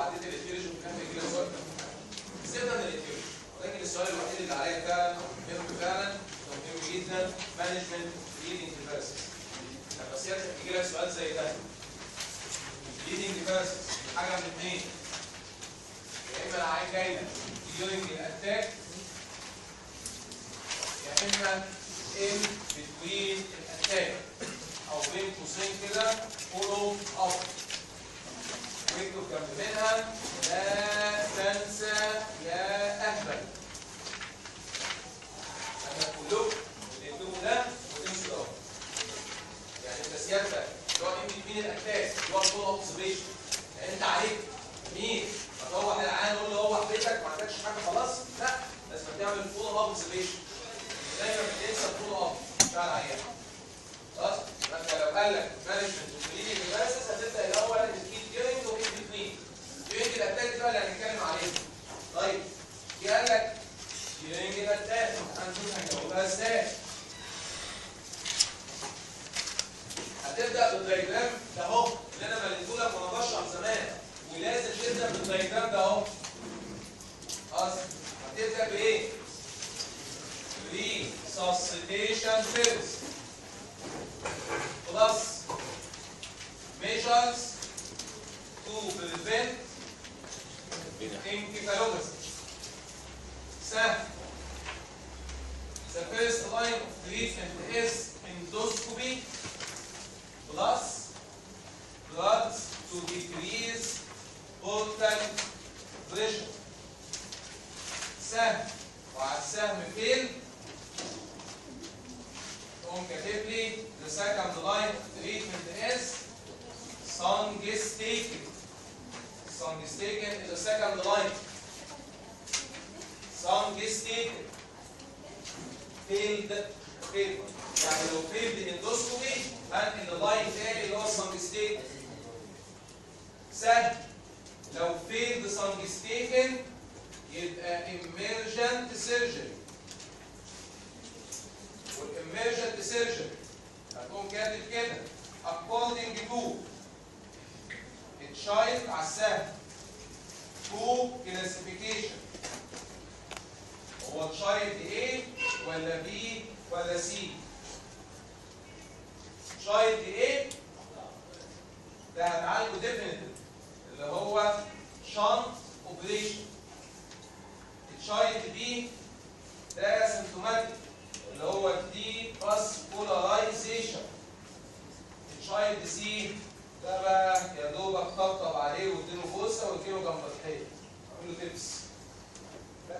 وعديت الاتيولوجي وكان بيجي لك سؤال سيبنا من الاتيولوجي ولكن السؤال الوحيد اللي عليا فعلا مهم فعلا مهم جدا مانجمنت ليدنج ديفيرسز لما سيادتك يجي لك سؤال زي ده ليدنج ديفيرسز حاجه من اثنين يا اما العين جاي لك during الاتاك يا اما in between الاتاك او بين قوسين كده follow up واكتب جنب منها لا تنسى يا اهبل انا كلكم تكتبوا ده وتمشوا ده يعني انت سيادتك اللي هو ان بين الاتاك اللي هو الفول اوبزرفيشن يعني انت عليك مين هتروح العيان قول له روح بيتك ما عندكش حاجه خلاص لا لازم تعمل فول اوبزرفيشن دايما بتنسى الفول اب بتاع العيان خلاص فانت لو قال لك مانجمنت وكلينيك اناليسيس هتبدا الاول بالكيد جيرنج وكيد بتوين جيرنج الاتاك بقى اللي هنتكلم عليه طيب جه قال لك جيرنج الاتاك هنشوف هنجاوبها ازاي هتبدا بالدايجرام ده اهو اللي انا مليته لك وانا بشرح زمان ولازم تبدا بالدايجرام ده اهو خلاص هتبدا بايه؟ resuscitation pills plus measures to prevent encephalopathy. سهل. The first line of treatment is endoscopy plus blood to decrease portal pressure. سهل وعلى السهم فين تقوم كاتب لي the second line of treatment is songstaken songstaken is the second line songstaken failed failed يعني لو failed endoscopy هنقل اللاين تاني اللي هو songstaken سهل لو failed songstaken يبقى emergent surgery والايمرجنت سيرجري هتقوم كاتب كده according to التشايلد على السهم to classification هو تشايلد A ولا B ولا C تشايلد A ده هنعالجه ديفينيتيف اللي هو شانت اوبريشن تشايلد B ده سيمتوماتيك اللي هو دي فاسكولارايزيشن الشايلد سي ده بقى يا دوبك طبطب عليه واديله بوسه واديله جنب الحيط اعمل له تبس بس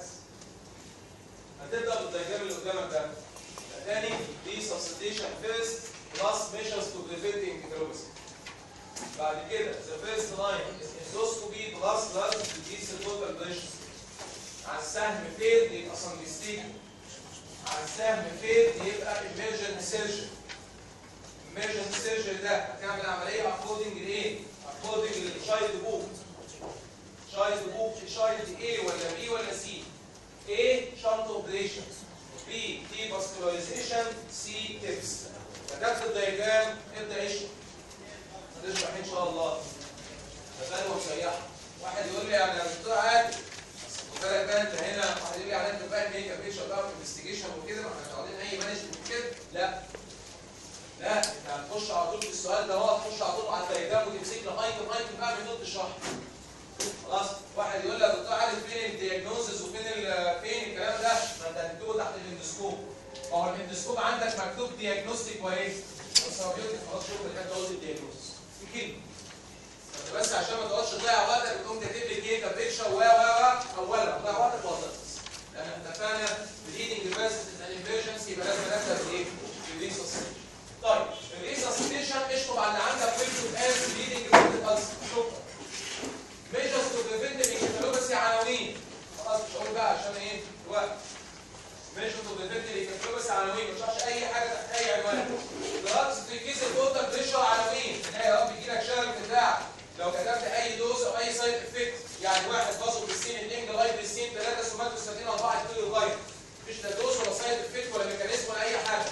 هتبدا بالدياجرام اللي قدامك ده تاني دي سبستيشن فيرست بلس ميجرز تو بريفنت انكلوبسي بعد كده ذا فيرست لاين اندوسكوبي بلس بلس ديز التوتال بريشر على السهم فين يبقى سنجستيكي على السهم فين يبقى emergent surgery emergent surgery ده هتعمل عمليه according لايه؟ according للchild book child book child A ولا B ولا C A shunt operation B devascularization C tips كتبت الدياجرام ابدا اشرح هتشرح ان شاء الله تفهم وتسيحها واحد يقول لي انا دكتور عادل بالك بقى انت هنا واحد يقول لي على انت بقى ميك اب بيكشر بقى انفستيجيشن وكده ما احنا عاوزين اي مانجمنت كده لا لا انت هتخش على طول في السؤال ده هو هتخش على طول على الدياجرام وتمسك له ايتم ايتم بقى من ضد الشرح خلاص واحد يقول لي يا دكتور عارف فين الدياجنوزز وفين ال- فين الكلام ده ما انت هتكتبه تحت الاندوسكوب ما هو الاندوسكوب عندك مكتوب دياجنوستيك وايه؟ بس هو بيقول لك خلاص شوف الحته قلت الدياجنوز في كلمه انت بس عشان ما تقعدش تضيع وقتك وتقوم كاتب لي كيكه بيكشر و و و اولا تضيع وقتك وهتخلص لان احنا اتفقنا الهيدنج فيرسز ان ايمرجنسي يبقى لازم نبدا بايه؟ بالريسوسيتيشن طيب الريسوسيتيشن اشطب على اللي عندك ويكتب از الهيدنج فيرسز شكرا ميجرز تو بريفنت الانكفالوباسي عناوين خلاص مش هقول بقى عشان ايه؟ الوقت ميجرز تو بريفنت الانكفالوباسي عناوين مش عشان اي حاجه تحت اي عنوان دراجز تركيز البوتر بريشر عناوين لا يا رب يجي لك شلل في الدراع لو كتبت اي دوز او اي سايد افكت يعني واحد باصوا بالسين اثنين جلايد بالسين ثلاثه سوماتوستاتين اربعه كيلو غايد مفيش لا دوز ولا سايد افكت ولا ميكانيزم ولا اي حاجه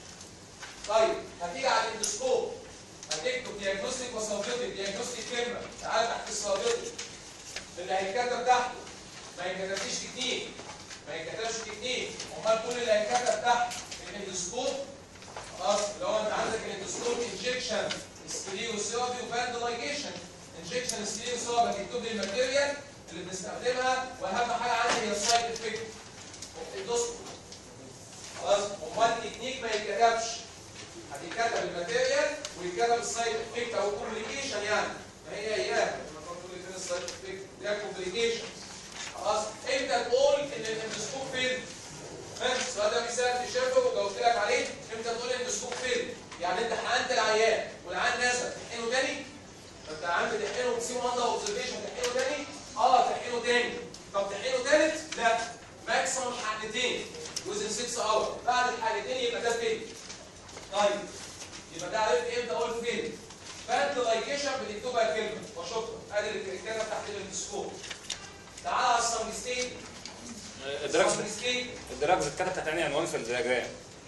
طيب هتيجي على الاندوسكوب هتكتب دياجنوستيك وسيرفيتك دياجنوستيك كلمه تعال تحت السيرفيتك اللي هيتكتب تحته ما يتكتبش تكنيك ما يتكتبش تكنيك امال كل اللي هيتكتب تحت الاندوسكوب خلاص لو انت عندك الاندوسكوب انجكشن ستيريوثيرابي وفاندلايجيشن انجكشن ستيريوثيرابي هتكتب لي الماتيريال اللي بنستخدمها واهم حاجه عندي هي السايد افكت الاندوسكوب خلاص امال التكنيك ما يتكتبش هتتكتب الماتيريال ويتكتب السايد افكت او الكوميونيكيشن يعني ما هي اياها لما تقول لي فين السايد افكت ده كوميونيكيشن خلاص امتى تقول ان الاندوسكوب فين ماشي السؤال ده مثال في شافه وجاوبت لك عليه امتى تقول الاندوسكوب فين يعني انت حقنت العيان والعيان نزل تحقنه تاني فانت عم بتحقنه وتسيبه اندر اوبزرفيشن تحقنه تاني اه تحقنه تاني طب تحقنه تالت لا ماكسيموم حقنتين وزن 6 اور بعد الحقنتين يبقى ده فين طيب يبقى ده عرفت امتى اقول فين فانت لايكيشن بتكتبها كلمه وشكرا ادي اللي بتتكتب تحت الاندوسكوب تعالى على السنجستين الدراجز السنجستين الدراجز اتكتبت تحت عنوان عنوان في الدياجرام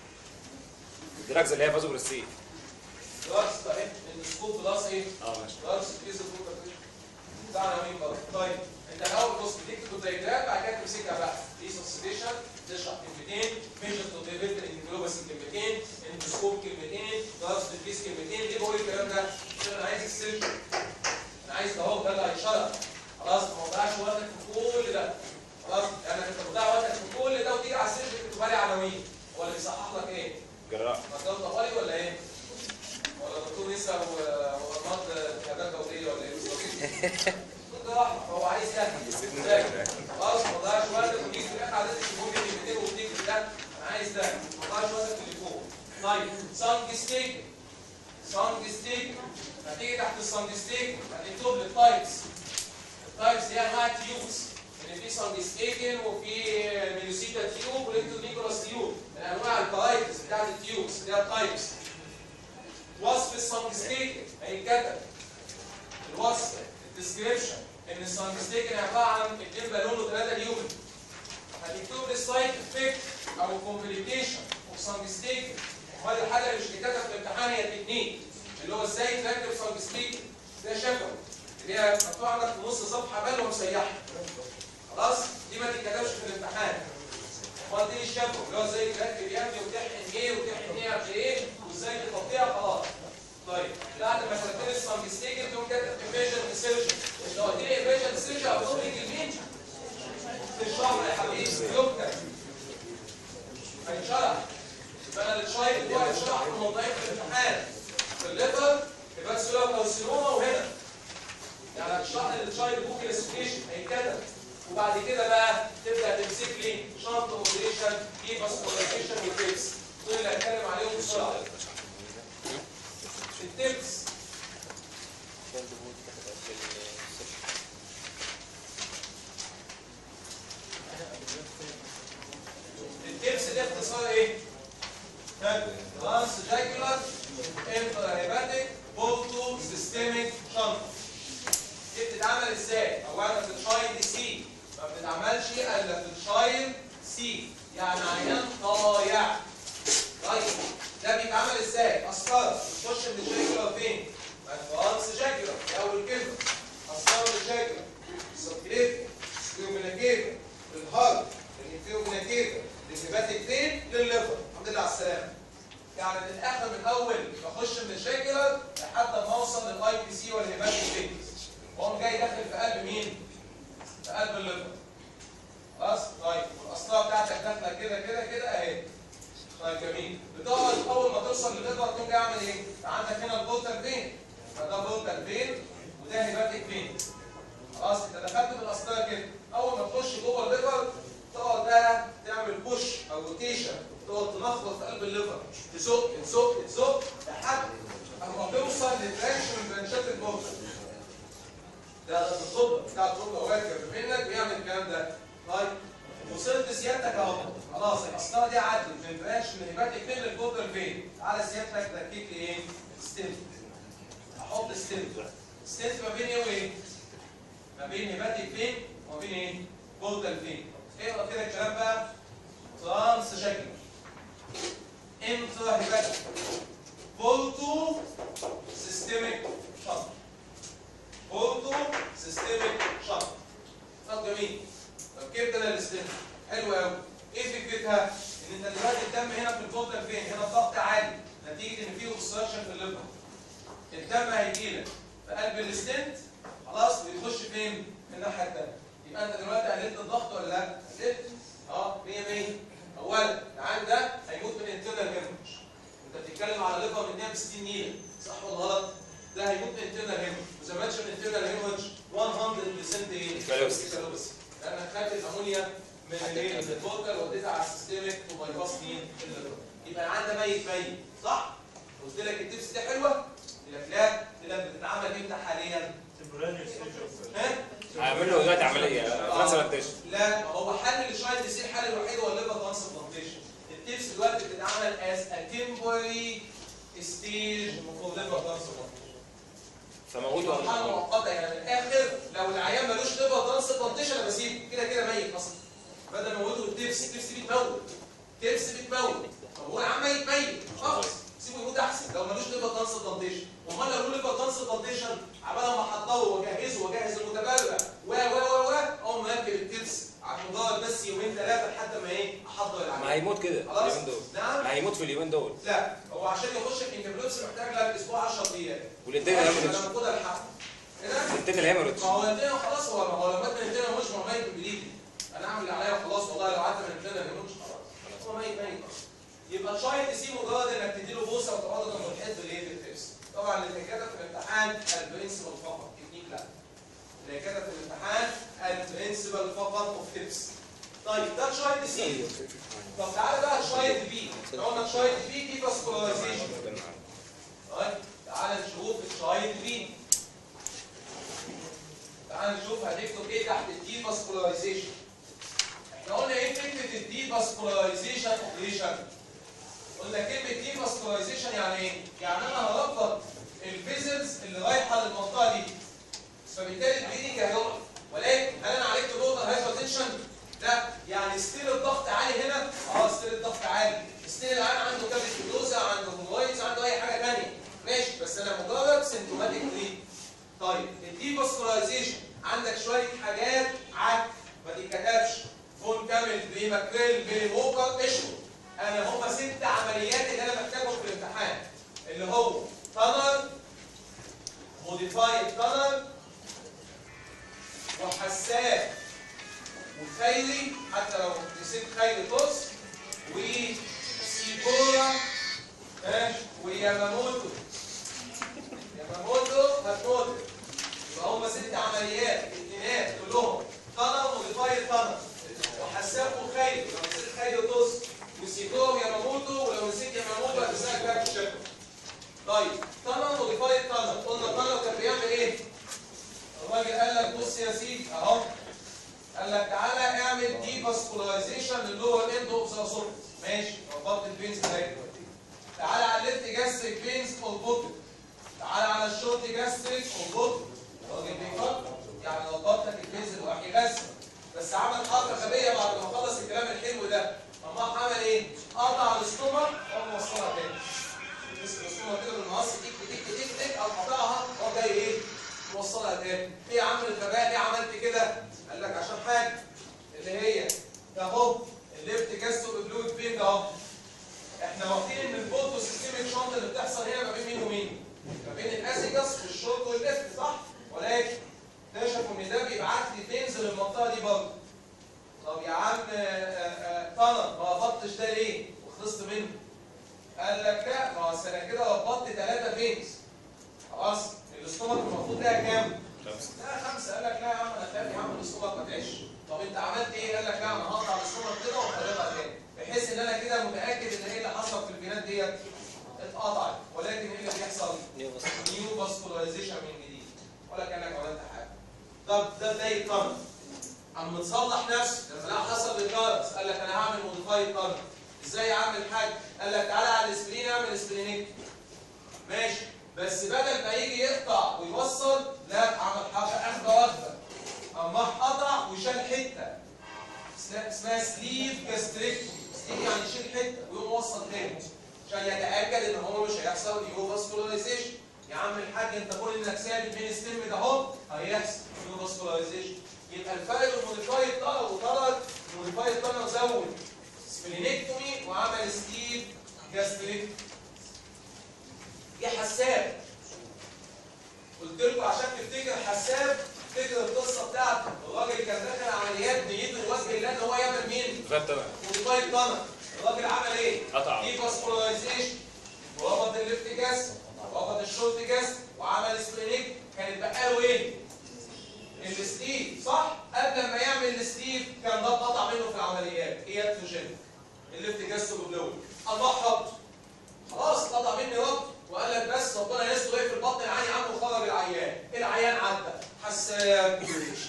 الدراجز اللي هي فازوبريسين دراكس بقى ايه الاندوسكوب بلس ايه اه ماشي دراكس فيز بروتين بتاعنا مين بقى طيب انت الاول بص بتكتب الدايجرام بعد كده تمسكها بقى دي سبستيشن تشرح كلمتين ميجر تو ديفيت انجلوباسي كلمتين اندوسكوب كلمتين دراكس فيز كلمتين ليه بقول الكلام ده؟ عشان انا عايز اكسل انا عايز اهو ده اللي هيشرح خلاص ما تضيعش وقتك في كل ده خلاص يعني انت بتضيع وقتك في كل ده وتيجي على السيرش تكتب لي عناوين هو اللي بيصحح لك ايه؟ جراح مجال طوالي ولا ايه؟ ولا دكتور نسا وغرمات شهادات دوليه ولا ايه بالظبط؟ دكتور احمد هو عايز ده خلاص ما تضيعش وقتك وتيجي في الاخر عايز تجيبهم لي كلمتين وتيجي ده انا عايز ده ما تضيعش وقتك في اللي فوق طيب سانج ستيك سانج ستيك هتيجي تحت السانج ستيك هتكتب لي التايبس التايبس هي انواع التيوبس ان في سانج ستيكن وفي ميلوسيتا تيوب ولينتونيكولاس تيوب من انواع الفرايتس بتاعت التيوبس اللي هي التايبس وصف السانجستيكن هيتكتب الوصف الديسكريبشن ان السانجستيكن عباره عن اثنين بالون وثلاثه ليومن هتكتب لي السايد افكت او الكومبليكيشن اوف سانجستيكن وهذه الحاجه اللي مش هتتكتب في الامتحان هي التكنيك اللي هو ازاي تركب سانجستيكن ده شفوي اللي هي مكتوب عندك في نص صفحه بال ومسيحه خلاص دي ما تتكتبش في الامتحان امال دي الشفوي اللي هو ازاي تركب يمني وتحقن ايه وتحقن ايه قبل ايه وازاي تحطيها خلاص طيب بعد ما كتبت لي السانجستيكن تقوم كاتب ايفيجن سيرجن لو قلت لي ايفيجن سيرجن هتقول لي كلمين في الشهر يا حبيبي يكتب هيتشرح يبقى انا الشايب بتوعي اتشرح في موضوعين في الامتحان في الليفر يبقى سيولا كارسينوما وهنا يعني الشرح الشايب بوك كلاسيفيكيشن هيتكتب وبعد كده بقى تبدا تمسك لي شنط اوبريشن ايه فاسكولايزيشن وتيبس دول اللي هتكلم عليهم بسرعه التيبس التيبس دي اختصار ايه؟ ترانس جاكولار انترهيباتيك بولتو سيستميك شنط دي بتتعمل ازاي؟ اولا بتتشايل سي ما بتتعملش الا بتتشايل سي يعني عيان ضايع طيب ده بيتعمل ازاي؟ اسكار بتخش من الجاكولار فين؟ الفرنس جاكولار دي اول كلمه اسكار الجاكولار سبكليت سكيوميناكيتا الهارت الانفيوميناكيتا الهيباتيك فين؟ للليفر الحمد لله على السلامه يعني من الاخر من اول بخش من الجاكولار لحد ما اوصل للاي بي سي والهيباتيك فين واقوم جاي داخل في قلب مين؟ في قلب الليفر خلاص طيب والاسطره بتاعتك داخله كده كده كده اهي طيب جميل بتقعد اول ما توصل للليفر تقوم جاي عامل ايه؟ عندك هنا البورتال فين فده بورتال فين وده هيباتيك فين خلاص انت دخلت بالاسطره كده اول ما تخش جوه الليفر تقعد بقى تعمل بوش او روتيشن تقعد تنخبط في قلب الليفر تزق تزق تزق لحد اما توصل لبرانش من برانشات البورتال ده ده الطب بتاع الطب واكر منك بيعمل الكلام ده طيب وصلت سيادتك اهو خلاص الاسطره دي عدت من برانش من هيباتيك فين للبورتال فين تعالى سيادتك ركب لي ايه؟ ستنت احط ستنت ستنت ما بين ايه وايه؟ ما بين هيباتيك فين وما بين ايه؟ بورتال فين اقرا كده الكلام بقى ترانس شكل انترا هيباتيك بورتو سيستميك شنط بورتو سيستميك شنط قلب الستنت خلاص ويخش فين؟ في الناحيه الثانيه يبقى انت دلوقتي قللت الضغط ولا لا؟ قللت اه 100 100 اولا العيان ده هيموت من انترنال هيموريج انت بتتكلم على ليفر من 160 نيله صح ولا غلط؟ ده هيموت من انترنال هيموريج وزي ما من انترنال هيموريج 100% ايه؟ كالوسيس. كالوسيس لانك خدت الامونيا من الايه؟ من الفوكال وديتها على السيستمك وبايباس مين؟ الليفر يبقى العيان ده ميت ميت صح؟ قلت لك التبس دي حلوه؟ قلت لك لا قلت لك بتتعمل امتى حاليا؟ ها؟ هعمل له دلوقتي عمليه ترانسبلانتيشن لا ما هو حل الشايلد سي الحل الوحيد هو الليفر ترانسبلانتيشن التبس دلوقتي بتتعمل از ا تمبوري ستيج فور ليفر ترانسبلانتيشن فموته مرحله مؤقته يعني من الاخر لو العيان ملوش ليفر ترانسبلانتيشن انا بسيبه كده كده ميت اصلا بدل ما موته التبس التبس دي بتموت التبس بتموت طب هو العيان ميت ميت خلاص سيبه يموت احسن لو ملوش ليفر ترانسبلانتيشن امال لو له ليفر ترانسبلانتيشن عبال ما احضره واجهزه واجهز المتبرع و و و و اقوم مركب التبس على مجرد بس يومين ثلاثه لحد ما ايه احضر ما العيان هيموت كده خلاص اليومين دول نعم ما هيموت في اليومين دول لا هو عشان يخش في انكابلوبس محتاج لك اسبوع 10 ايام والانتين انا الهيموريدج باخدها الحق كده الانتين الهيموريدج ما هو الانتنا خلاص هو ما هو لما انت الانتنا مش ما هو ميت بايدي انا اعمل اللي عليا وخلاص والله لو قعدت من الانتنا ما يموتش خلاص هو ميت ميت يبقى تشاي تسيب مجرد انك تديله بوسه وتقعد جنب الحد اللي هي في التبس طبعا اللي كتب في الامتحان البرنسبل فقط تكنيك لا اللي كتب في الامتحان البرنسبل فقط اوف تبس طيب ده تشاي تسيب طب تعالى بقى تشاي بي قلنا تشاي بي دي فاسكولايزيشن طيب تعالى نشوف الشايلد بي تعالى نشوف هنكتب ايه تحت الدي فاسكولايزيشن احنا قلنا ايه فكره الدي فاسكولايزيشن اوبريشن قلنا كلمه دي فاسكولايزيشن يعني ايه يعني انا هربط الفيزلز اللي رايحه للمنطقه دي فبالتالي البليدنج هيقف ولكن هل انا عالجت نقطه هايبرتنشن لا يعني ستيل الضغط عالي هنا اه ستيل الضغط عالي ستيل العيان عنده كابيتولوزا عنده هومويدز عنده اي حاجه ثانيه ماشي بس انا مجرد سيمتوماتيك ليه طيب الدي فاسكولايزيشن عندك شويه حاجات عك ما تتكتبش فون كامل بريماكريل بريموكر قشطه انا هم ست عمليات اللي انا محتاجهم في الامتحان اللي هو تانر موديفايد تانر وحساس وخيري حتى لو نسيت خيري طص وسيبورا ماشي وياماموتو ياماموتو هتموت يبقى هم ست عمليات الاثنينات كلهم طنر موديفايد طنر وحساس وخيري لو نسيت خيري طص وسيبورا وياماموتو ولو نسيت ياماموتو هتسالك بقى في الشكل طيب طنر موديفايد طنر قلنا طنر كان بيعمل ايه؟ الراجل قال لك بص يا سيدي اهو قال لك تعالى اعمل دي فاسكولايزيشن للور اند اوف ذا سورت ماشي ربطت البينز ازاي تعالى على الليفت جاستريك بينز اربطه تعالى على الشورت جاستريك اربطه الراجل بيفكر يعني ربطت لك البينز اللي راح يغسل بس عمل حركه غبيه بعد ما خلص الكلام الحلو ده اما عمل ايه؟ قطع الاستومك وقام موصلها تاني مسك الاستومك كده بالمقص تك تك تك تك قام قطعها وهو جاي ايه؟ موصلها تاني ايه يا عم الغباء ليه عملت كده؟ قال لك عشان حاجه اللي هي ده اهو الليفت جاستو بلويد فين ده اهو احنا واخدين ان البوتو سيستميك شنط اللي بتحصل هنا ما بين مين ومين؟ ما بين الاسيجاس والشورت والليفت صح؟ ولكن اكتشفوا ان ده بيبعت لي فينز للمنطقه دي برضه طب يا عم طنط ما ربطتش ده ليه؟ وخلصت منه قال لك لا ما هو انا كده ربطت ثلاثه فينز خلاص الاستومك المفروض لها كام؟ لا خمسه قال لك لا يا عم انا خايف يا عم الاستومك ما تعيش طب انت عملت ايه؟ قال لك لا انا هقطع الاستومك كده وهخرجها تاني بحيث ان انا كده متاكد ان ايه اللي حصل في البنات ديت اتقطعت ولكن ايه اللي بيحصل؟ نيو فاسكولايزيشن من جديد ولا كانك عملت حاجه طب ده زي القرن عم متصلح نفسه لما لقى حصل ريكارس قال لك انا هعمل موديفايد قرن ازاي اعمل حاجه؟ قال لك تعالى على الاسبرين اعمل اسبرينيك ماشي بس بدل ما يجي يقطع ويوصل لا عمل حاجه اخده واخده اما قطع وشال حته اسمها- اسمها سليف جاستريكتومي سليف يعني يشيل حته ويقوم موصل تاني عشان يتاكد ان هو مش هيحصل نيو فاسكولايزيشن يا عم الحاج انت كل انك ثابت بين ستيم ده اهو هيحصل نيو فاسكولايزيشن يبقى الفرق بين الموديفايد طلب وطلب الموديفايد طلب زود سبلينكتومي وعمل سليف جاستريكتومي دي حساب قلت قلت لكم عشان تفتكر حساب تفتكر القصه بتاعته الراجل اللي كان داخل عمليات نيته وجه الله ان هو يعمل مين؟ فاهم تمام موديفايد تانر الراجل عمل ايه؟ قطع دي فاسكولايزيشن وربط الليفت جاس وربط الشورت جاس وعمل سبرينيك كان اتبقى له ايه؟ الستيف صح؟ قبل ما يعمل الستيف كان ده اتقطع منه في العمليات هي اتروجين الليفت جاس وبلوي الله حط خلاص اتقطع مني ربط وقال لك بس ربنا يستر ايه في البطن العين يا عم وخرج العيان العيان عدى حساب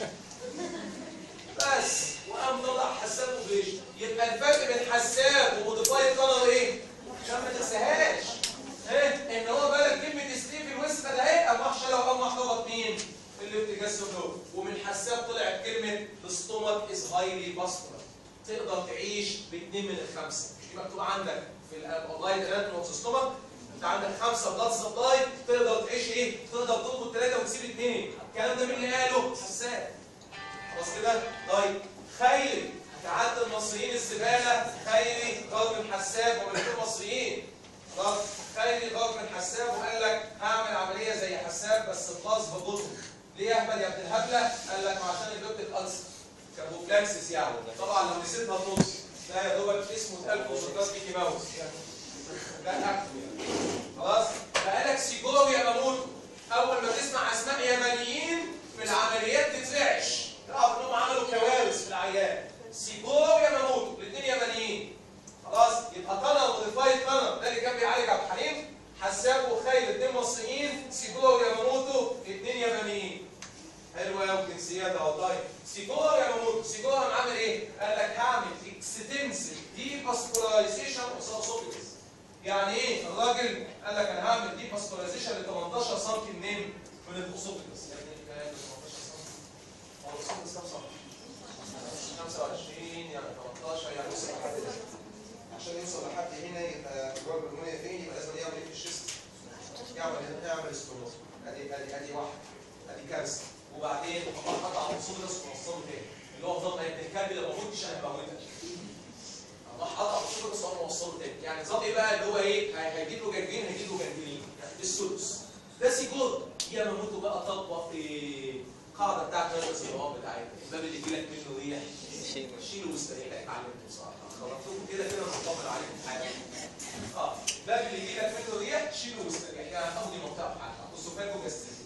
بس وقام طلع حساب وجيش يبقى الفرق بين حساب وموديفايد كلر ايه؟ عشان ما تنساهاش ايه؟ ان هو بالك كلمه ستيفن ويسكا ده ايه؟ قام راح شالها وقام راح ضغط مين؟ الليفت جاس فلو ومن حساب طلعت كلمه الستومك از هايلي فاسكولار تقدر تعيش باثنين من الخمسه مش دي مكتوب عندك في الاوبلايد اناتومي ستومك انت عندك خمسه بلاد سبلاي تقدر تعيش ايه؟ تقدر تربط ثلاثه وتسيب اثنين الكلام ده مين اللي قاله؟ حساب خلاص كده؟ طيب خيري تعدي المصريين الزباله خيري غرب الحساب ومن المصريين خلاص خيري غرب الحساب وقال لك هعمل عمليه زي حساب بس بلس ببطء ليه يا احمد يا ابن الهبله؟ قال لك عشان البيبتيك ألسر كابوبلاكسس يعني طبعا لو نسيتها نص ده يا دوبك اسمه اتقال كونسنتراس ميكي ماوس ده اكتب يعني خلاص بقالك سيجور يا ماموتو اول ما تسمع اسماء يابانيين في العمليات تترعش تعرف انهم عملوا كوارث في العيان سيجور يا ماموتو الاثنين يابانيين خلاص يبقى طنر موديفايد طنر ده اللي كان بيعالج عبد الحليم حساب وخير الاثنين مصريين سيجور يا ماموتو اثنين يابانيين حلوه قوي الجنسيات اهو طيب سيجور يا ماموتو سيجور قام عامل ايه؟ قال لك هعمل اكستنسيف دي فاسكولايزيشن اوف يعني ايه الراجل قال لك انا هعمل دي فاسكولايزيشن ل 18 سم منين؟ من الاسوفيجس يعني ايه الكلام ده 18 سم؟ هو الاسوفيجس كام سم؟ 25 يعني 18 يعني يوصل لحد ده عشان يوصل لحد هنا يبقى الراجل الميه فين يبقى لازم يعمل ايه في الشيست؟ يعمل يعمل استروس ادي ادي ادي واحد ادي كارثه وبعدين قطع الاسوفيجس ووصله تاني اللي هو نظام ابن الكلب لو ما كنتش انا بموتك راح قطع الصوره بس وانا موصله تاني يعني نظام ايه بقى اللي هو ايه هي- هيجيب له جنجرين هيجيب له جنجرين السدس ده سيجور يا ماموتو بقى طبق في القاعده بتاعت نفس النظام بتاعتنا الباب اللي يجي لك منه ريح شيله واستريح اتعلمت بصراحه خلصتكم كده كده مطمن عليكم حاجه اه الباب اللي يجي لك منه ريح شيله واستريح يعني هتاخدي منطقه بحالها السوفاجو جاستريك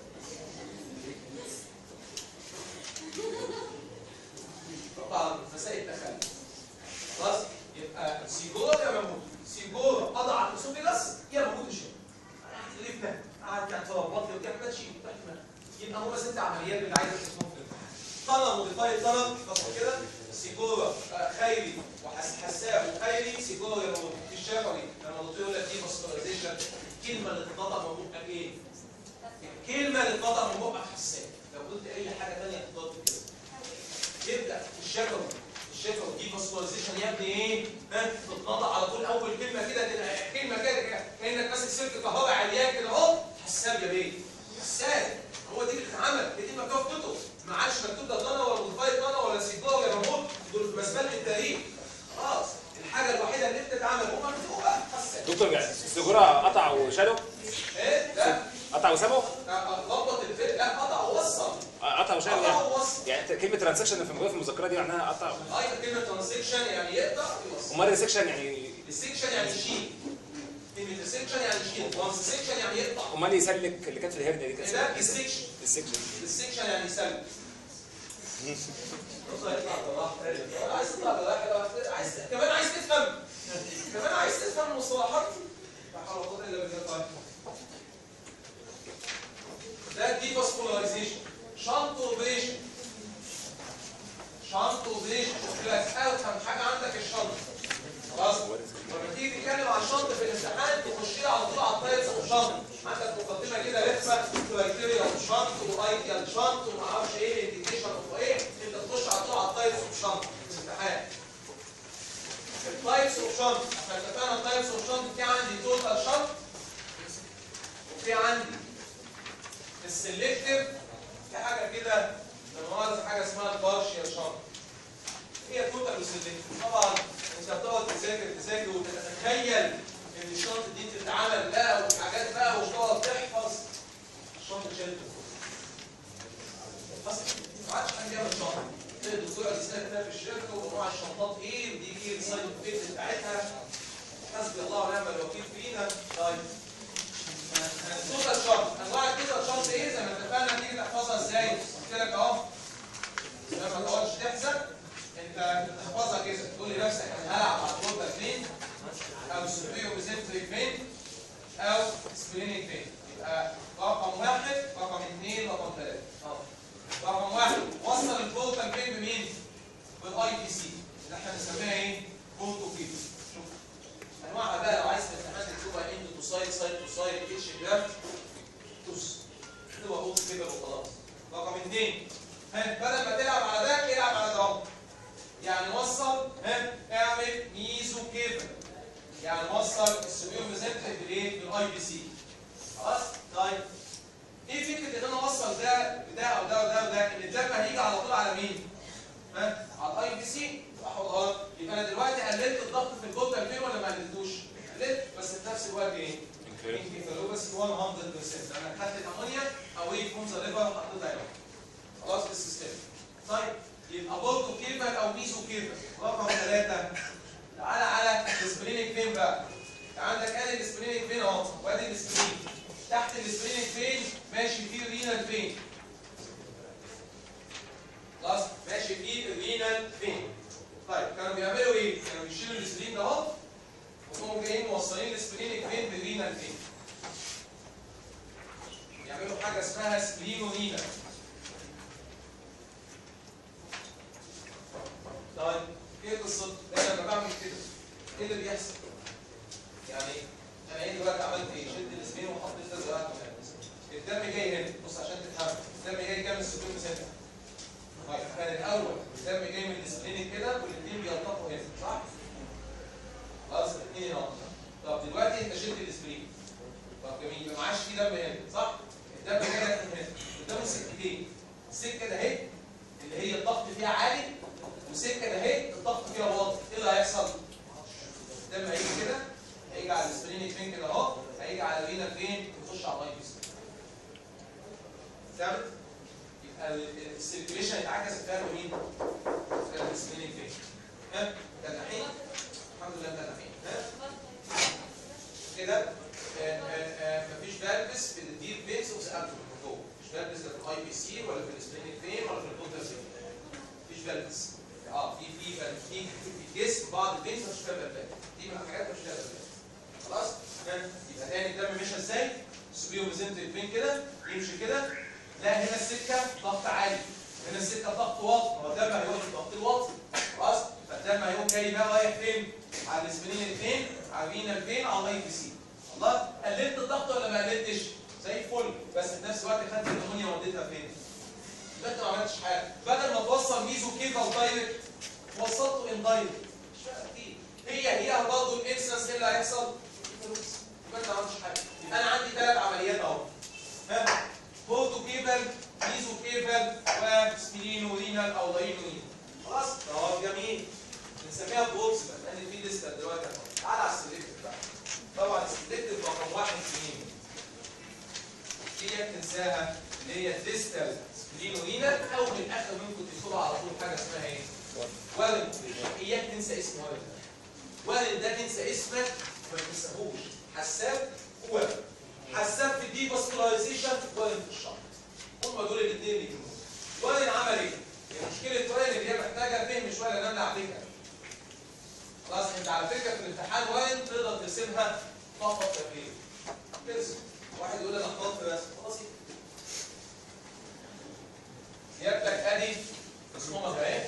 طبعا مسائل تخلف خلاص يبقى سيجور يا مموت سيجور قضى على الاسوفيجاس يا مموت شيء لفنا قعد كان تربط لي وكان ماشي يبقى هو ست عمليات اللي عايزه تسمعهم في الامتحان طلب موديفايد طلب بص كده سيجورة آه، خيري وحساب وخيري سيجورة يا مموت في الشفوي لما الدكتور يقول لك دي فاسكولايزيشن الكلمه اللي تتنطق من بقك ايه؟ الكلمه اللي تتنطق من بقك حساب لو قلت اي حاجه ثانيه تتنطق كده يبدا الشفوي الشفوي دي فاسكولايزيشن يا ابني ايه؟ ها تتنطق على طول اول كلمه كده تبقى كلمه كده كده كانك ماسك سلك كهرباء عريان كده اهو حساب يا بيه حساب هو دي اللي اتعمل هي دي مكتوب في كتب ما عادش مكتوب ده طنا ولا موديفايد طنا ولا سيجار ولا ريموت دول في مزبله التاريخ خلاص الحاجه الوحيده اللي انت اتعمل هو مكتوبه حساب دكتور يعني السجورة قطع وشاله ايه لا قطع وسابه ضبط الفرق لا قطع ووصل قطع وشاله قطع يعني ووصل يعني كلمة ترانزكشن اللي في موجودة في المذكرة دي معناها قطع ايوه كلمه ترانزكشن يعني يقطع يوصل امال الريسكشن يعني السكشن يعني يشيل كلمه السكشن يعني يشيل ترانزكشن يعني يقطع امال يسلك اللي كانت في الهرنيا دي كانت ده اسمها السكشن السكشن السكشن يعني يسلم بص هيطلع بالراحه عايز تطلع بالراحه عايز كمان عايز تفهم كمان عايز تفهم المصطلحات لا حول ولا قوه الا بالله طيب. ده دي فاسكولايزيشن شنط اوبريشن شنط اوبريشن كلاس افهم حاجه عندك الشنط خلاص لما تيجي تتكلم عن الشنط في الامتحان تخش لي على طول على التايبس اوف شنط عندك مقدمه كده رخمه كرايتيريا اوف شنط وايديال شنط وما اعرفش ايه الانديكيشن اوف ايه انت تخش على طول على التايبس اوف شنط في الامتحان التايبس اوف شنط احنا اتفقنا التايبس اوف شنط في عندي توتال شنط وفي عندي السلكتيف في حاجه كده لما حاجه اسمها البارشيال شنط هي توتال وسلكتيف طبعا انت بتقعد تذاكر تذاكر وتتخيل ان الشنط دي بتتعمل بقى وحاجات بقى وتقعد تحفظ الشنط شالت الفوق حصل ما عادش حد يعمل شنطه تلاقي الدكتور قال يسالك كده في الشركه وانواع الشنطات ايه ودي ايه السايد افكت بتاعتها حسبي الله ونعم الوكيل فينا طيب التوتال شارت انواع التوتال شارت ايه زي ما اتفقنا تيجي تحفظها ازاي قلت لك اهو لما ما تقعدش تحزن انت تحفظها كده تقول لنفسك انا هلعب على التوتال فين او سوبيو ميزنتريك فين او سبلينيك فين يبقى رقم واحد رقم اثنين رقم ثلاثه اهو رقم واحد وصل التوتال فين بمين؟ بالاي تي سي اللي احنا بنسميها ايه؟ بونتو فيتو شوف انواعها بقى لو عايز في الامتحان تكتبها اند تو سايد سايد تو سايد اتش جرام توس تبقى بوت كده وخلاص رقم اثنين ها بدل ما تلعب على ده العب على ده اهو يعني وصل ها اعمل ميزو كيفن يعني وصل السبيوم ميزنتريك بالايه؟ بالاي بي سي خلاص؟ طيب ايه فكره ان انا اوصل ده بده او ده وده وده ان الدم هيجي على طول على مين؟ ها؟ على الاي بي سي صح ولا غلط؟ يبقى انا دلوقتي قللت الضغط في الجوتا فين ولا ما قللتوش؟ قللت بس في نفس الوقت ايه؟ انكفالوباسي 100% انا خدت الامونيا اواي فروم ذا ليفر حطيتها هنا خلاص بالسيستم طيب يبقى بورتو كيفر او ميزو كيفر رقم ثلاثه تعالى على السبرينيك فين بقى عندك ادي السبرينيك فين اهو وادي السبرين تحت السبرينيك فين ماشي فيه رينال فين خلاص ماشي فيه الرينال فين طيب كانوا بيعملوا ايه؟ كانوا بيشيلوا السبرين ده اهو وهم جايين موصلين السبرينيك فين بالرينال فين يعملوا حاجه اسمها سبرينو رينال طيب ايه قصته؟ ده لما بعمل كده ايه اللي بيحصل؟ يعني انا ايه دلوقتي عملت ايه؟ شلت الاسمين وحطيت ده زراعه كمان الدم جاي هنا بص عشان تفهم الدم جاي كام السكون سنتر طيب كان الاول الدم جاي من الاسبرين كده والاثنين بيلتقوا هنا صح؟ خلاص الاثنين هنا طب دلوقتي انت شلت الاسبرين طب جميل يبقى ما عادش في دم هنا صح؟ الدم جاي لك من هنا قدامه سكتين السكه ده اهي اللي هي الضغط فيها عالي وسكه ده اهي الضغط فيها واطي ايه اللي هيحصل؟ الدم هيجي كده هيجي على السبرين فين كده اهو هيجي على الرينا فين يخش على اللايف ثابت يبقى السيركيليشن يتعكس بفعل مين؟ بفعل السبرين فين ها تنحين الحمد لله تنحين ها كده آه، آه، آه، مفيش فالفس في الديب فينس اوف ذا ابدومن من جوه مفيش فالفس لا في الاي بي سي ولا في السبرين فين ولا في البوتر فين مفيش فالفس اه في في فالفس في في جسم بعض الفينس مش فيها فالفات دي من الحاجات مش فيها فالفات خلاص ها؟ يبقى تاني الدم مشى ازاي سوبيو ميزنتريك فين كده يمشي كده لا هنا السكه ضغط عالي هنا السكه ضغط واطي هو الدم هيروح الضغط الواطي خلاص فالدم هيقوم جاي بقى رايح فين على الاسبرين الاثنين على الرينال فين على الاي بي سي الله قللت الضغط ولا ما قللتش زي الفل بس في نفس الوقت خدت الامونيا وديتها فين يبقى انت ما عملتش حاجه بدل ما توصل ميزو كيفا دايركت وصلته ان دايركت مش فارقه كتير هي هي برضه الانسنس ايه اللي هيحصل يبقى انت ما عملتش حاجه يبقى انا عندي ثلاث عمليات اهو ها بوتو كيفل ميزو كيفل وسبلينو رينال او لاينو رينال خلاص ده جميل بنسميها بوكس بقى لان في لسته دلوقتي اهو تعالى على السلكتيف بقى طبعا السلكتيف رقم واحد سنين دي تنساها اللي هي ديستال سبلينو رينال او من الاخر ممكن تكتبها على طول حاجه اسمها ايه؟ وارن اياك تنسى اسم وارن وارن ده تنسى اسمك ما تنساهوش حساب وارن حساب في الدي فاسكولايزيشن وارن في الشعر هم دول الاثنين اللي يهمهم وارن عمل ايه؟ هي مشكله وارن اللي هي محتاجه فهم شويه لان انا على فكره خلاص انت على فكره في الامتحان وارن تقدر ترسمها فقط تفريغ ترسم واحد يقول انا اختار في رسم خلاص يبدك ادي رسومك اهي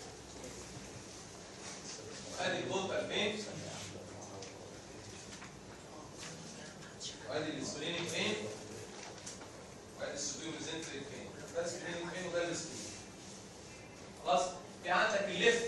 وادي البولت 2000 وادي السبرينيك فين وادي السبيوم زنتريك فين ده السبرينيك فين وده السبرينيك خلاص في عندك الليفت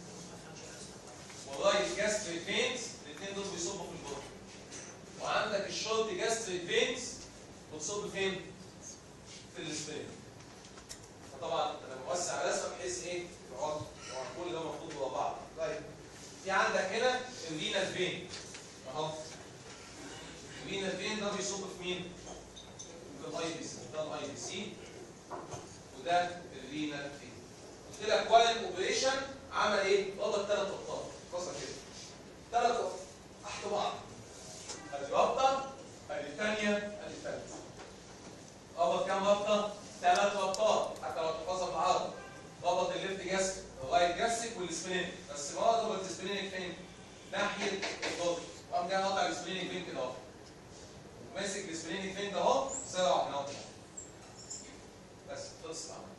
والرايت جاستريك فينز الاثنين دول بيصبوا في البطن وعندك الشورت جاستريك فينز بتصب فين؟ في السبرين فطبعا انا موسع رسمه بحيث ايه؟ يقعد يقعد كل ده مفروض ورا بعض طيب في عندك هنا الرينال فين اهو الرينال فين ده بيصب في مين؟ في الاي بي سي ده الاي بي سي وده الرينال فين قلت لك وايل اوبريشن عمل ايه؟ وضع ثلاث خطات قصه كده ثلاث خطات تحت بعض ادي رابطه ادي الثانيه ادي الثالثه ربط كام رابطه؟ ثلاث ربطات حتى لو تحفظها بالعربي ربط الليفت جاسك الرايت جاسك والسبلينك بس معظم السبلينك فين؟ ناحيه الظهر قام جاي قاطع السبلينك فين كده اهو ماسك السبلينك فين ده اهو سرع واحنا اهو بس خلص العمل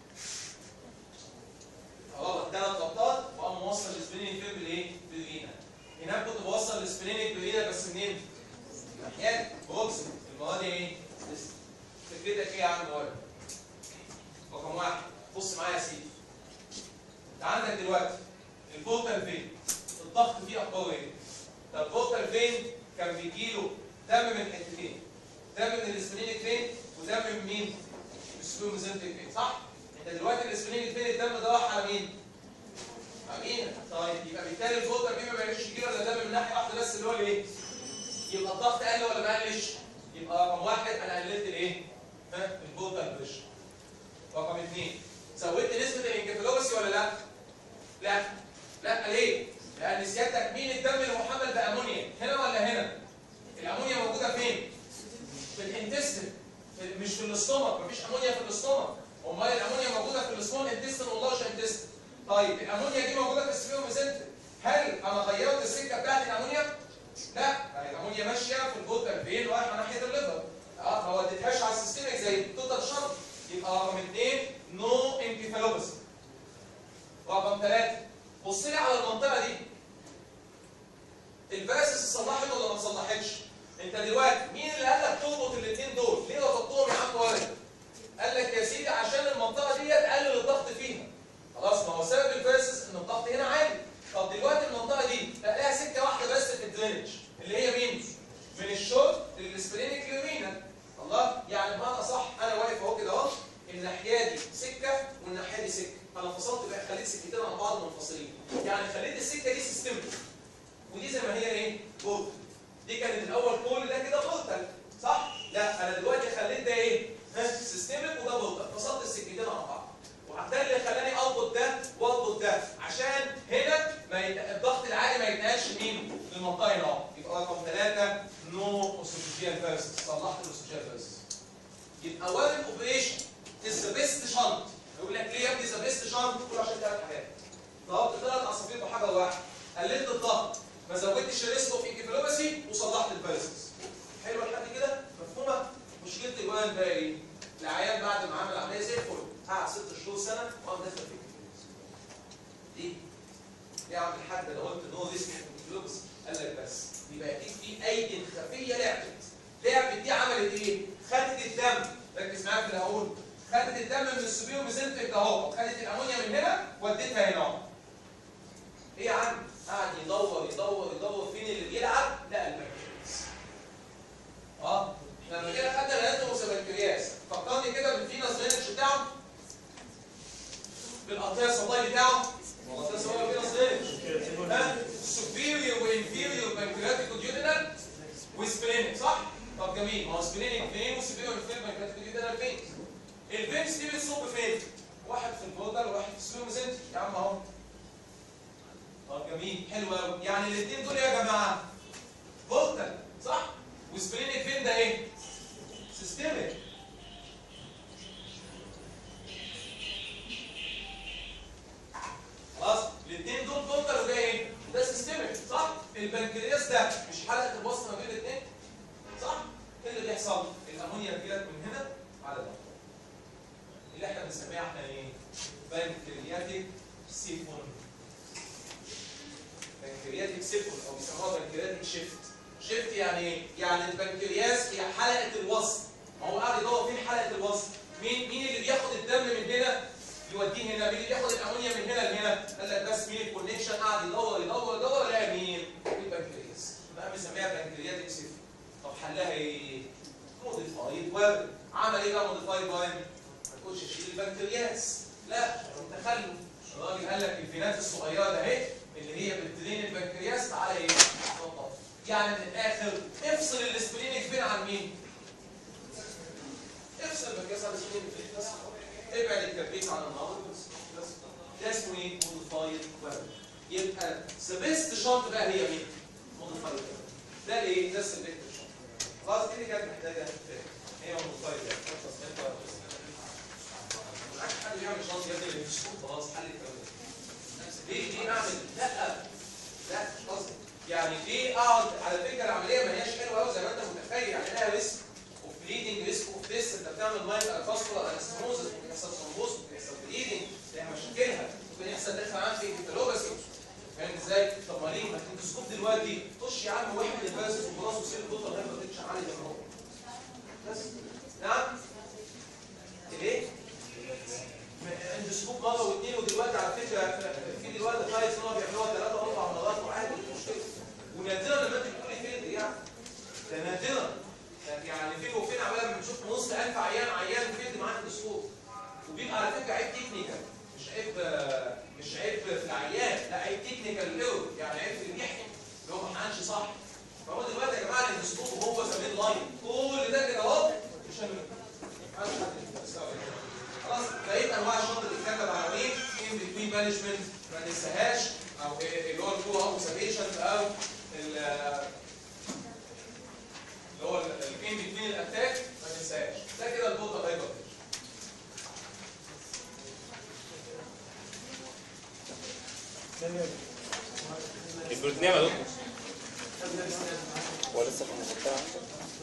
ربط ثلاث ربطات وقام موصل السبلينك فين بالايه؟ بالرينا هناك كنت بوصل السبلينك بالرينا بس منين؟ ناحيات بروكسيمال المره دي ايه؟ فكرتك ايه يا عم وائل؟ رقم واحد بص معايا يا سيدي انت عندك دلوقتي البورتال فين؟ الضغط فيه اخباره ايه؟ طب البورتال فين كان بيجيله دم من حتتين دم من الاسبلينيك فين ودم من مين؟ من السبيروميزنتيك فين صح؟ انت دلوقتي الاسبلينيك فين الدم ده راح على مين؟ على مين؟ طيب يبقى بالتالي البورتال فين ما بيعملش يجيله الا دم من ناحيه واحده بس اللي هو الايه؟ يبقى الضغط قل ولا ما قلش؟ يبقى رقم واحد انا قللت الايه؟ ها؟ البورتال بريشر رقم اثنين زودت نسبة الانكفالوباسي ولا لا؟ لا لا ليه؟ لأن سيادتك مين الدم المحمل بأمونيا؟ هنا ولا هنا؟ الأمونيا موجودة فين؟ في الانتستين في مش في الاستومك مفيش أمونيا في الاستومك أمال الأمونيا موجودة في السمول انتستين واللارج انتستين طيب الأمونيا دي موجودة في السبيروميزنتري هل أنا غيرت السكة بتاعت الأمونيا؟ لا الأمونيا ماشية في البوتال فين رايحة ناحية الليفر اه ما وديتهاش على السيستمك زي التوتال شرط يبقى رقم اثنين نو انكفالوباسي رقم ثلاثة بص لي على المنطقة دي الفاسس اتصلحت ولا ما اتصلحتش؟ انت دلوقتي مين اللي قال لك تربط الاثنين دول؟ ليه ربطتهم يا عم ولد؟ قال لك يا سيدي عشان المنطقة دي تقلل الضغط فيها خلاص ما هو سبب الفاسس ان الضغط هنا عالي طب دلوقتي المنطقة دي بقى لها سكة واحدة بس في الدرينج اللي هي مين؟ من الشورت للسبرينيك للرينا الله يعني بمعنى صح انا واقف اهو كده اهو الناحيه دي سكه والناحيه دي سكه انا فصلت بقى خليت سكتين عن بعض منفصلين يعني خليت السكه دي سيستمك ودي زي ما هي ايه بورتال دي كانت الاول كل ده كده بورتال صح لا انا دلوقتي خليت ده ايه ها سيستمك وده بورتال فصلت السكتين عن بعض وده اللي خلاني اربط ده واربط ده عشان هنا ما يت... الضغط العالي ما يتنقلش مين للمنطقه هنا اهو يبقى رقم ثلاثه نو اوسوفيجيال فيرسس صلحت الاوسوفيجيال فيرسس يبقى وارد اوبريشن از ذا بيست شنط يقول لك ليه يا ابني ذا بيست شنط كل عشان ثلاث حاجات ضربت ثلاث عصافير بحاجه واحده قللت الضغط ما زودتش الريسك اوف انكفالوباسي وصلحت الفيرسس حلوه لحد كده مفهومه مشكله الوالد بقى ايه العيان بعد ما عمل عمليه زي الفل قعد ست شهور سنه وقام داخل في ليه؟ ليه يا عم الحاج انا قلت نو ريسك انكفالوباسي قال لك بس يبقى اكيد في ايدي خفيه لعبت لعبت دي عملت ايه؟ خدت الدم ركز معايا في الاول خدت الدم من السبيو ميزنتريك اهو خدت الامونيا من هنا وديتها هنا اهو ايه يا عم؟ قعد يدور يدور يدور فين اللي بيلعب؟ لا البنكرياس اه احنا لما جينا خدنا الاناتوموس البنكرياس فكرني كده بالفينس درينج بتاعه بالقطيع الصداي بتاعه القطيع الصداي بالفينس درينج ها سوبيريور وانفيريور بنكرياتيك وديودينال وسبلينك صح؟ طب جميل ما هو سبلينك فين وسبلينك فين بنكرياتيك وديودينال فين؟ الفينس دي بتصب فين؟ واحد في البودر وواحد في السبلينوزنت يا عم اهو طب جميل حلو قوي يعني الاثنين دول يا جماعه بورتال صح؟ وسبلينك فين ده ايه؟ سيستمك خلاص الاثنين دول بورتال وده ايه؟ ده سيستمك صح؟ البنكرياس ده مش حلقه الوصل ما بين الاثنين صح؟ ايه اللي بيحصل؟ الامونيا بتجيلك من هنا على ده اللي احنا بنسميها احنا ايه؟ بنكرياتيك سيفون بنكرياتيك سيفون او بيسموها بنكرياتيك شيفت شيفت يعني ايه؟ يعني البنكرياس هي حلقه الوصل ما هو قاعد يدور فين حلقه الوصل؟ مين مين اللي بياخد الدم من هنا يوديه هنا؟ مين اللي بياخد الامونيا من هنا لهنا؟ قال لك بس مين الكونكشن قاعد يدور يدور يدور لقى مين؟ البنكرياس بقى بنسميها بنكرياتيك سيفون طب حلها ايه؟ موديفايد وارد عمل ايه بقى موديفايد وارد؟ ما تقولش شيل البنكرياس لا تخلف الراجل قال لك الفينات الصغيره ده اهي اللي هي بتدين البنكرياس تعالى ايه؟ يعني من الاخر افصل الاسبرينيك فين عن مين؟ ابعد الكبريت عن النار بس بس ده اسمه ايه؟ موديفايد كواليتي يبقى ذا بيست شوت بقى هي مين؟ موديفايد ده الايه؟ ده السبيكت شوت خلاص دي اللي كانت محتاجه تفهم. هي موديفايد يعني خلاص انت معاك حد يعمل شوت يا ابني مش خلاص حل الكلام ده ليه ليه اعمل لا لا مش قصدي يعني ليه اقعد على فكره العمليه ما هياش حلوه قوي زي ما انت متخيل يعني لها ريسك اوف بليدنج ريسك اوف ديس انت بتعمل مايل الفاسكولار انستموزس ممكن يحصل ثرومبوز ممكن يحصل بليدنج ليها مشاكلها ممكن يحصل دخل عام في انتلوباسي فاهم ازاي؟ طب ما ليه؟ ما تنتسكوب دلوقتي خش يا عم واحد الباسس وخلاص وسيب البطل لغايه ما تمشي عالي زي ما هو بس نعم ليه؟ اندسكوب مره واثنين ودلوقتي على فكره في دلوقتي فايز ان هو بيعملوها ثلاثه اربع مرات وعادي مش مشكله ونادرا لما انت بتقولي فين يعني ده نادرا يعني فين وفين عمال لما بنشوف نص 1000 عيان عيان فين معاه اندسكوب وبيبقى على فكره عيب تكنيكال مش عيب مش عيب في العيان لا عيب تكنيكال ايرور يعني عيب في اللي بيحكي اللي هو ما حقنش صح فهو دلوقتي يا جماعه الاندسكوب وهو زمان لاين كل ده كده اهو مش هنعمل خلاص بقيت انواع الشرط اللي اتكتب على مين ان بتوين مانجمنت ما ننساهاش او اللي هو الكو اوبزرفيشن او ال- اللي هو الان بتوين الاتاك ما ننساهاش ده كده البوتا هايبر البروتينية يا دكتور هو لسه في المذكرة عندك؟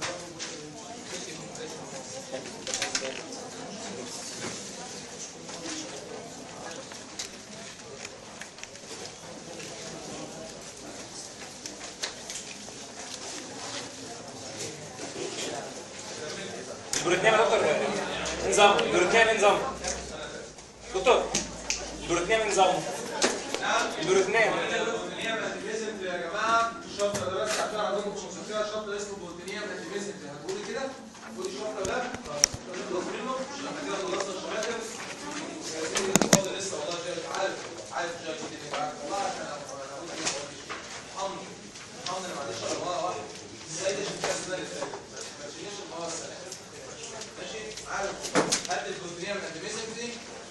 البروتينية يا دكتور نظام البروتينية من نظام دكتور البروتينية من نظام نعم البروتينية البروتينية ماتيميزم يا جماعه الشفره ده بس عشان عندكم في المذكره شفره اسمه بروتينية ماتيميزم هتقولي كده قولي الشفره ده نخلص منه عشان احنا كده خلصنا الشماتر فاضل لسه والله جاي عارف عارف جاي كده معاك والله عشان انا هقول ايه الحمد الحمد لله معلش انا مره واحده ازاي ده شفت السنه اللي فاتت ما تشيلش المره السنه ماشي عارف هات البروتينية ماتيميزم دي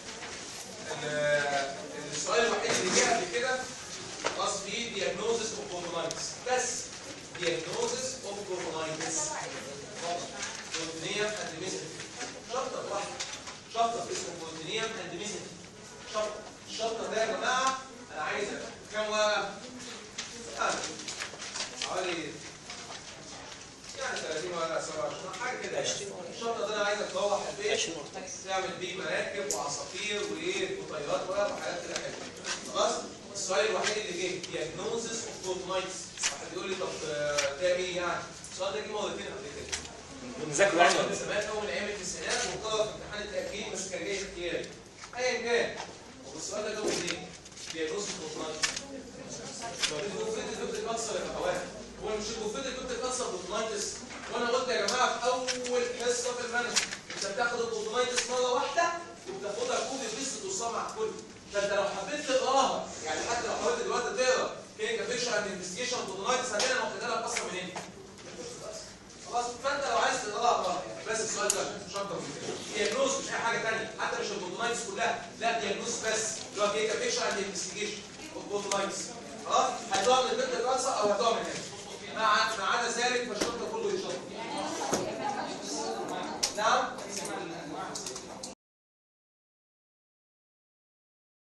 ال- السؤال الوحيد اللي جه قبل كده خاص بيه diagnosis of bronchitis بس diagnosis of bronchitis بروتينيوم اند ميزنتري شابتر واحد شابتر اسمه بروتينيوم اند ميزنتري شابتر الشابتر ده يا جماعه انا عايز كام ورقه؟ يعني حوالي يعني 30 ورقه 27 حاجه كده يعني. الشابتر ده انا عايزك تروح البيت تعمل بيه مراكب وعصافير وايه وطيارات ورق وحاجات كده حلوه خلاص السؤال الوحيد اللي جه diagnosis of bronchitis واحد يقول لي طب آه، ده ايه يعني؟ السؤال ده جه مرتين قبل كده بنذاكره يعني ولا من زمان قوي من ايام التسعينات وقرر في امتحان التاكيد بس كان جاي اختياري ايا كان والسؤال ده جاوب منين؟ diagnosis of bronchitis الجوفيت اللي بتتكسر يا اخوان هو مش الجوفيت اللي بتتكسر بوتونايتس وانا قلت يا جماعه في اول حصه في المنهج انت بتاخد البوتونايتس مره واحده وبتاخدها كوبي بيست توصل مع الكل فانت لو حبيت تقراها يعني حتى لو حاولت دلوقتي تقرا كلينيكال بيكشر اند انفستيجيشن بوتونايتس هتلاقي انا واخدها لك اصلا منين؟ خلاص فانت لو عايز تقراها اقراها يعني بس السؤال ده مش اكتر من كده دياجنوز مش اي حاجه ثانيه حتى مش البوتونايتس كلها لا دياجنوز بس اللي هو كلينيكال بيكشر اند انفستيجيشن بوتونايتس خلاص هتقع من البنت الراسه او هتقع من هنا ما ع- ما عدا ذلك فالشرط كله يشرط نعم